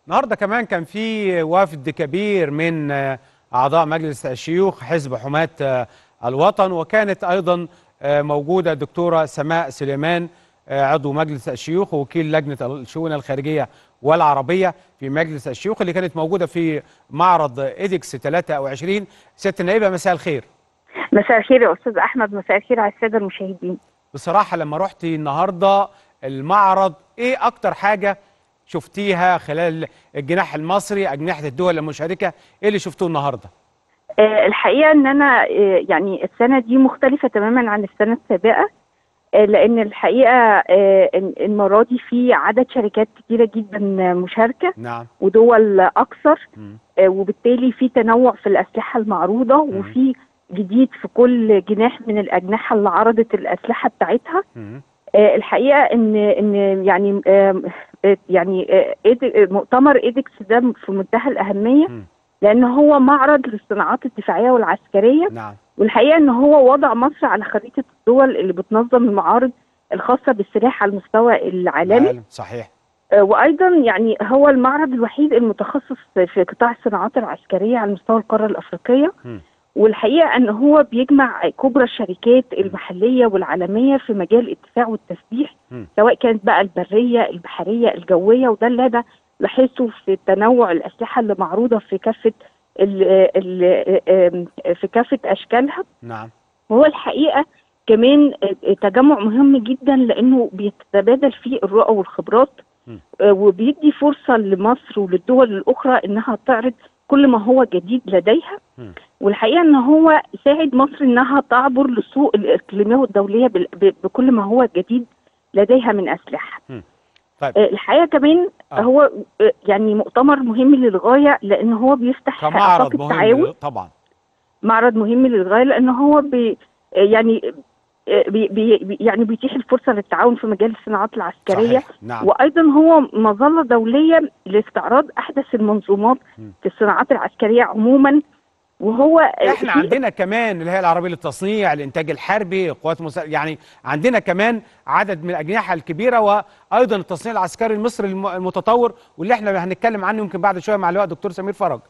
النهارده كمان كان في وفد كبير من آه، اعضاء مجلس الشيوخ حزب حماة آه، الوطن وكانت ايضا آه، موجوده الدكتوره سماء سليمان آه، عضو مجلس الشيوخ ووكيل لجنه الشؤون الخارجيه والعربيه في مجلس الشيوخ اللي كانت موجوده في معرض ايدكس 23 ست النائبه مساء الخير مساء الخير يا استاذ احمد مساء الخير على الساده المشاهدين بصراحه لما رحتي النهارده المعرض ايه اكتر حاجه شفتيها خلال الجناح المصري اجنحه الدول المشاركه ايه اللي شفتوه النهارده آه، الحقيقه ان انا آه، يعني السنه دي مختلفه تماما عن السنه السابقه آه، لان الحقيقه آه، إن- المره دي في عدد شركات كتيره جدا مشاركه نعم ودول اكثر مم. آه، وبالتالي في تنوع في الاسلحه المعروضه وفي جديد في كل جناح من الاجنحه اللي عرضت الاسلحه بتاعتها مم. آه، الحقيقه ان ان يعني آم، آه، يعني آه، إيد- آه، مؤتمر ايدكس ده في منتهى الاهميه مم. لان هو معرض للصناعات الدفاعيه والعسكريه نعم والحقيقه ان هو وضع مصر على خريطه الدول اللي بتنظم المعارض الخاصه بالسلاح على المستوى العالمي عالم. صحيح آه، وايضا يعني هو المعرض الوحيد المتخصص في قطاع الصناعات العسكريه على مستوى القاره الافريقيه مم. والحقيقه ان هو بيجمع كبرى الشركات المحليه والعالميه في مجال الدفاع والتسليح مم. سواء كانت بقى البريه البحريه الجويه وده اللي انا لاحظته في تنوع الاسلحه اللي معروضه في كافه ال ال آم، في كافه اشكالها نعم وهو الحقيقه كمان تجمع مهم جدا لانه بيتبادل فيه الرؤى والخبرات م. آه، وبيدي فرصه لمصر وللدول الاخرى انها تعرض كل ما هو جديد لديها م. والحقيقه ان هو ساعد مصر انها تعبر للسوق الاقليميه والدوليه بال- ب- بكل ما هو جديد لديها من اسلحه. طيب آه، الحقيقه كمان آه. هو آه، يعني مؤتمر مهم للغايه لان هو بيفتح كمعرض آفاق مهم التعاون طبعا معرض مهم للغايه لان هو بي يعني بي بي يعني بيتيح الفرصه للتعاون في مجال الصناعات العسكريه صحيح نعم وايضا هو مظله دوليه لاستعراض احدث المنظومات م. في الصناعات العسكريه عموما وهو احنا في- عندنا كمان اللي هي العربيه للتصنيع الانتاج الحربي قوات مسا... يعني عندنا كمان عدد من الاجنحه الكبيره وايضا التصنيع العسكري المصري الم- المتطور واللي احنا هنتكلم عنه يمكن بعد شويه مع اللواء دكتور سمير فرج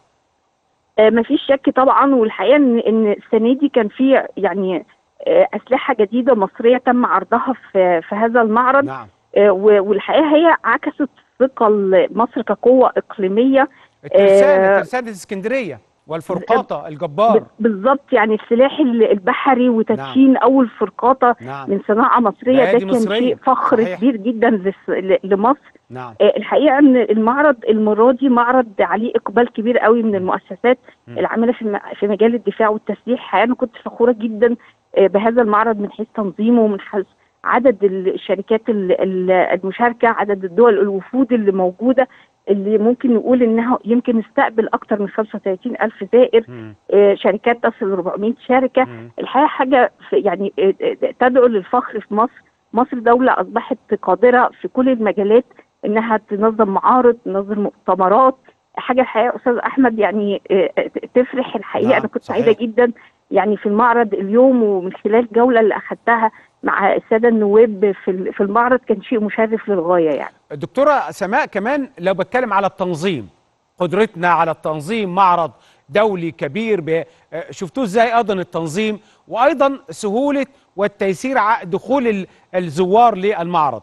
آه، مفيش شك طبعا والحقيقه ان ان السنه دي كان في يعني آه، اسلحه جديده مصريه تم عرضها في في هذا المعرض نعم آه، و- والحقيقه هي عكست ثقه مصر كقوه اقليميه الترسانه آه، ترسانه اسكندريه والفرقاطه الجبار ب- بالظبط يعني السلاح ال- البحري وتدشين اول فرقاطه نعم من صناعه مصريه ده نادي كان مصرية. شيء فخر صحيح. كبير جدا لس- ل- لمصر نعم آه، الحقيقه ان المعرض المره دي معرض عليه اقبال كبير قوي من المؤسسات م. العامله في الم- في مجال الدفاع والتسليح الحقيقه انا كنت فخوره جدا آه، بهذا المعرض من حيث تنظيمه ومن حيث عدد الشركات ال- ال- المشاركه عدد الدول الوفود اللي موجوده اللي ممكن نقول انها يمكن استقبل اكثر من 35 الف زائر مم. آه، شركات تصل ل 400 شركه مم. الحقيقه حاجه في يعني آه، آه، تدعو للفخر في مصر مصر دوله اصبحت قادره في كل المجالات انها تنظم معارض تنظم مؤتمرات حاجه الحقيقه استاذ احمد يعني آه، آه، تفرح الحقيقه نعم، انا كنت صحيح. سعيده جدا يعني في المعرض اليوم ومن خلال الجوله اللي اخذتها مع الساده النواب في ال- في المعرض كان شيء مشرف للغايه يعني الدكتوره سماء كمان لو بتكلم على التنظيم قدرتنا على التنظيم معرض دولي كبير ب... آه، شفتوه ازاي ايضا التنظيم وايضا سهوله والتيسير ع- دخول ال- الزوار للمعرض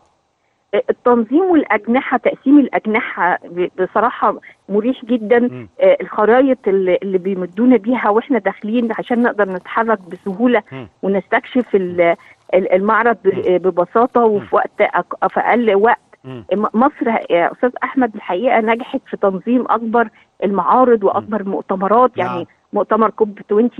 التنظيم والاجنحه تقسيم الاجنحه ب- بصراحه مريح جدا مم. آه، الخرائط اللي اللي بيمدونا بيها واحنا داخلين عشان نقدر نتحرك بسهوله مم. ونستكشف ال- ال- المعرض ب- ببساطه وفي وقت أق- في اقل وقت مم. م- مصر يا استاذ احمد الحقيقه نجحت في تنظيم اكبر المعارض واكبر المؤتمرات نعم. يعني مؤتمر كوب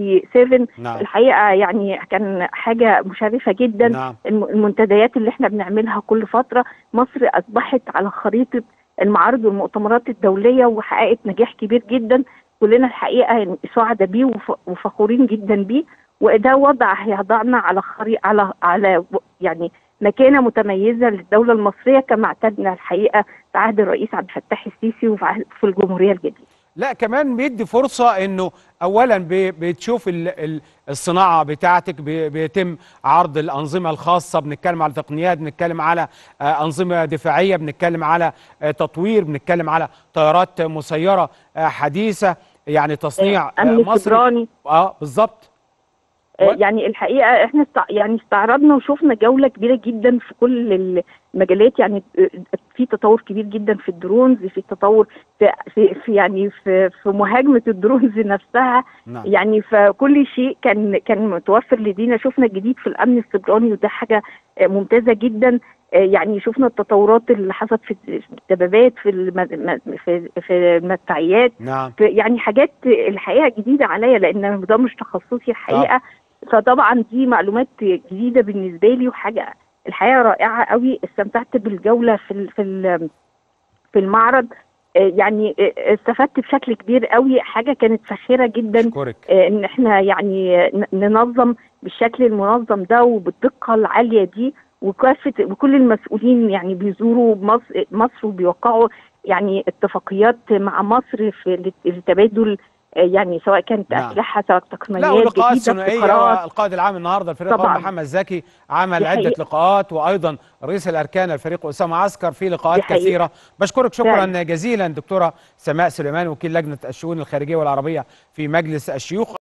27 نعم الحقيقه يعني كان حاجه مشرفه جدا نعم الم- المنتديات اللي احنا بنعملها كل فتره مصر اصبحت على خريطه المعارض والمؤتمرات الدوليه وحققت نجاح كبير جدا كلنا الحقيقه سعداء بيه وف- وفخورين جدا بيه وده وضع هيضعنا على خري على على و- يعني مكانه متميزه للدوله المصريه كما اعتدنا الحقيقه في عهد الرئيس عبد الفتاح السيسي وفي عهد- في الجمهوريه الجديده لا كمان بيدي فرصة انه اولا بي- بتشوف ال- ال- الصناعة بتاعتك بي- بيتم عرض الانظمة الخاصة بنتكلم على تقنيات بنتكلم على آه، انظمة دفاعية بنتكلم على آه، تطوير بنتكلم على طيارات مسيرة آه، حديثة يعني تصنيع آه، امن مصري سيبراني اه بالظبط آه، و- يعني الحقيقه احنا استع... يعني استعرضنا وشفنا جوله كبيره جدا في كل المجالات يعني آه، في تطور كبير جدا في الدرونز في تطور في, في, في يعني في, في مهاجمه الدرونز نفسها نعم يعني فكل شيء كان كان متوفر لدينا شفنا الجديد في الامن السيبراني وده حاجه آه، ممتازه جدا آه، يعني شفنا التطورات اللي حصلت في الدبابات في الم... في في المدفعيات نعم في- يعني حاجات الحقيقه جديده عليا لان ده مش تخصصي الحقيقه فطبعا دي معلومات جديده بالنسبه لي وحاجه الحقيقه رائعه قوي استمتعت بالجوله في ال- في ال- في المعرض آه، يعني آه، استفدت بشكل كبير قوي حاجه كانت فاخره جدا اشكرك آه، ان احنا يعني ن- ننظم بالشكل المنظم ده وبالدقه العاليه دي وكافه وكل المسؤولين يعني بيزوروا مصر مصر وبيوقعوا يعني اتفاقيات مع مصر في لتبادل آه، يعني سواء كانت نعم. اسلحه سواء لا تقنيات ولقاءات جديده ثنائيه ابتكارات والقائد العام النهارده الفريق طبعاً. الأول محمد زكي عمل دي عده حقيقة. لقاءات وايضا رئيس الاركان الفريق اسامه عسكر في لقاءات دي حقيقة. كثيره بشكرك شكرا فعلا. جزيلا دكتوره سماء سليمان وكيل لجنه الشؤون الخارجيه والعربيه في مجلس الشيوخ